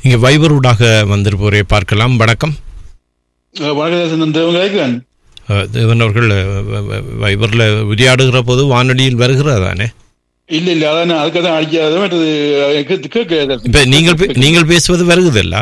இங்கே வைபரூடாக வந்திருப்போரை பார்க்கலாம் வணக்கம் வணக்கம் தேவன் கேட்கிறேன் அஹ், தேவன் அவர்கள் வைபரில் உரையாடுகிற போது வானொலியில் வருகிறதானே இல்ல இல்ல அதான் அதுக்கு தான் அடிக்காத மற்றது கேட்க- கேட்க இப்போ நீங்கள் பே- நீங்கள் பேசுவது வருகுதல்ல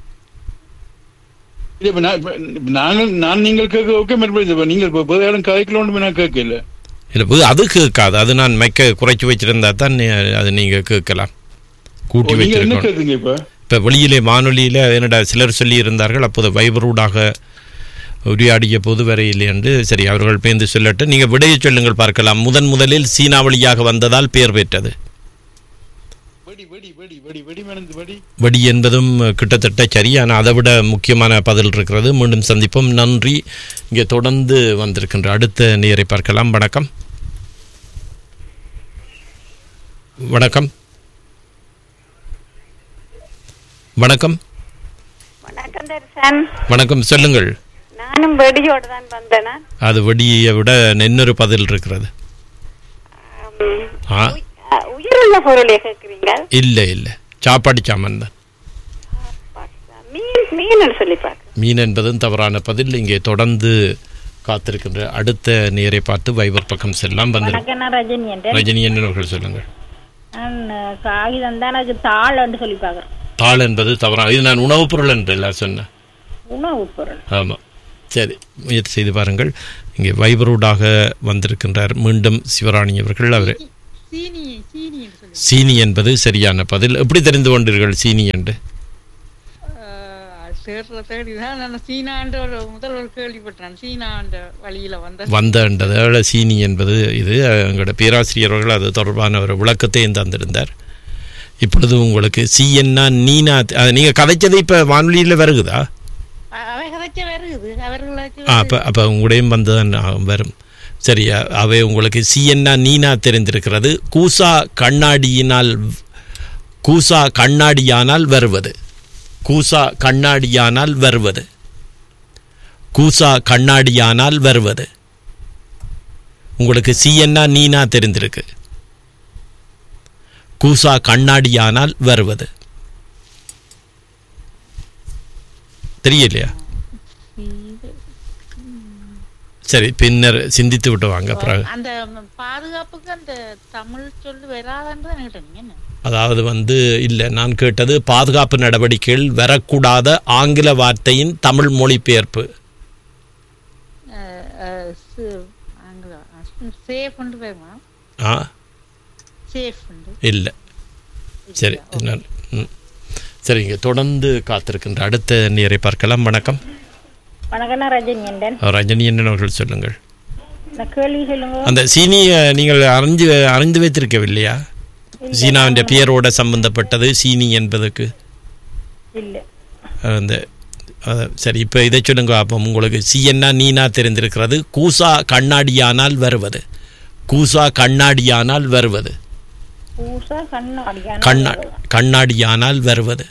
இல்ல, இப்ப நான் இப்ப நாங்கள் நான் நீங்கள் கேட்க ஓகே மறுபடியும் இப்ப நீங்கள் இப்போ பொது இடம் கதைக்கலோன்னு நான் கேட்கல இல்லை புது- அது கேட்காது அது நான் மைக்க குறைச்சி வச்சிருந்தா தான் நீ- அது நீங்கள் கேட்கலாம் கூட்டி நீங்க என்ன வச்சிருக்கோம் கேட்குங்க இப்ப இப்போ வெளியிலே வானொலியில் என்னடா சிலர் சொல்லி இருந்தார்கள் அப்போது வைபரூடாக உரையாடிய போது வரையில்லை என்று சரி அவர்கள் பேர்ந்து சொல்லட்டும் நீங்கள் விடையை சொல்லுங்கள் பார்க்கலாம் முதன் முதலில் சீனா வழியாக வந்ததால் பெயர் பெற்றது வெடி வெடி வெடி வெடி வெடி மணந்து வெடி வடி என்பதும் கிட்டத்தட்ட சரி ஆனால் அதை விட முக்கியமான பதில் இருக்கிறது மீண்டும் சந்திப்போம் நன்றி இங்கே தொடர்ந்து வந்திருக்கின்ற அடுத்த நேரை பார்க்கலாம் வணக்கம் வணக்கம் வணக்கம் வணக்கம் தரிசன் வணக்கம் சொல்லுங்கள் நானும் வெடியோடு தான் வந்தேனா அது வெடியை விட இன்னொரு பதில் இருக்கிறது ஆ உயிருள்ள பொருளை கேட்குறீங்க இல்லை இல்லை சாப்பாடு சாமான் தான் மீன் மீன் சொல்லி பார்க்க மீன் என்பதும் தவறான பதில் இங்கே தொடர்ந்து காத்திருக்கின்ற அடுத்த நேரை பார்த்து வைபர் பக்கம் செல்லாம் வந்து வணக்கம் நான் ரஜினி என்றேன் ரஜினி என்னவர்கள் சொல்லுங்கள் நான் அஹ், காகிதம் தான் எனக்கு தாள்னு சொல்லி பார்க்குறேன் தாள் என்பது தவறான இது நான் உணவுப் பொருள் என்று எல்லாம் சொன்னேன் உணவுப் பொருள் ஆமாம் சரி முயற்சி செய்து பாருங்கள் இங்கே வைபரூடாக வந்திருக்கின்றார் மீண்டும் சிவராணி அவர்கள் அவர் சீனி சீனி என்று சொல்லி சீனி என்பது சரியான பதில் எப்படி தெரிந்து கொண்டீர்கள் சீனி என்று சேர்ற தேடி தான் நான் சீனான்ற ஒரு முதல் ஒரு கேள்விப்பட்டேன் சீனான்ற வழியில வந்த வந்தன்றதால் சீனி என்பது இது எங்களோட பேராசிரியர் அவர்கள் அது தொடர்பான ஒரு விளக்கத்தையும் தந்திருந்தார் இப்பொழுது உங்களுக்கு சிஎன்னா நீனா நீங்கள் கதைச்சது இப்போ வானொலியில் வருகுதா அ- அவை கதைச்ச வருகுது அவர்களுக்கு ஆ அப்போ அப்போ உங்களையும் வந்து வரும் சரி அ- அவை உங்களுக்கு சிஎன்னா நீனா தெரிந்திருக்கிறது கூசா கண்ணாடியினால் கூசா கண்ணாடியானால் வருவது கூசா கண்ணாடியானால் வருவது கூசா கண்ணாடியானால் வருவது உங்களுக்கு சிஎன்னா நீனா தெரிந்திருக்கு கூசா கண்ணாடியானால் வருவது தெரியலையா சரி பின்னர் சிந்தித்து விட்டு வாங்க பிறகு அந்த பாதுகாப்புக்கு அந்த தமிழ் சொல்லு வராதுன்னு தான் நினைக்கிறேன் என்ன அதாவது வந்து இல்லை நான் கேட்டது பாதுகாப்பு நடவடிக்கைகள் வரக்கூடாத ஆங்கில வார்த்தையின் தமிழ் மொழிபெயர்ப்பு அஹ், அஹ், சு- ஆங்கிலம் சேஃப் உண்டு பேருமா ஆ சேஃப் உண்டு இல்லை சரி நான் ம் சரிங்க தொடர்ந்து காத்திருக்கின்ற அடுத்த நேரை பார்க்கலாம் வணக்கம் வணக்கம் நான் ரஜினி என்றேன் ரஜினி என்னவர்கள் சொல்லுங்கள் இந்த கேள்வி சொல்லுங்க அந்த சீனியை நீங்கள் அறிஞ்சு அறிந்து வைத்திருக்கவில்லையா சீனாவின் பெயரோட சம்பந்தப்பட்டது சீனி என்பதற்கு இல்லை அந்த அஹ், சரி இப்போ இதை சொல்லுங்க அப்போ உங்களுக்கு சிஎன்னா நீனா தெரிந்திருக்கிறது கூசா கண்ணாடியானால் வருவது கூசா கண்ணாடியானால் வருவது பூசா கண்ணாடியான கண்ணா கண்ணாடியானால் வருவது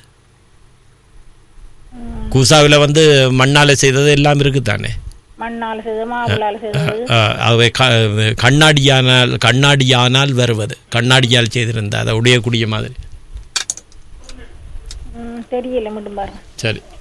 கூசாவில் வந்து மண்ணால் செய்தது எல்லாம் இருக்குதானே மண்ணால் செய்தது மாவுளால் செய்தது அஹ், அவை க- கண்ணாடியானால் கண்ணாடியானால் வருவது கண்ணாடியால் செய்திருந்த அதை உடையக்கூடிய மாதிரி ம், தெரியல மட்டும் பாருங்க சரி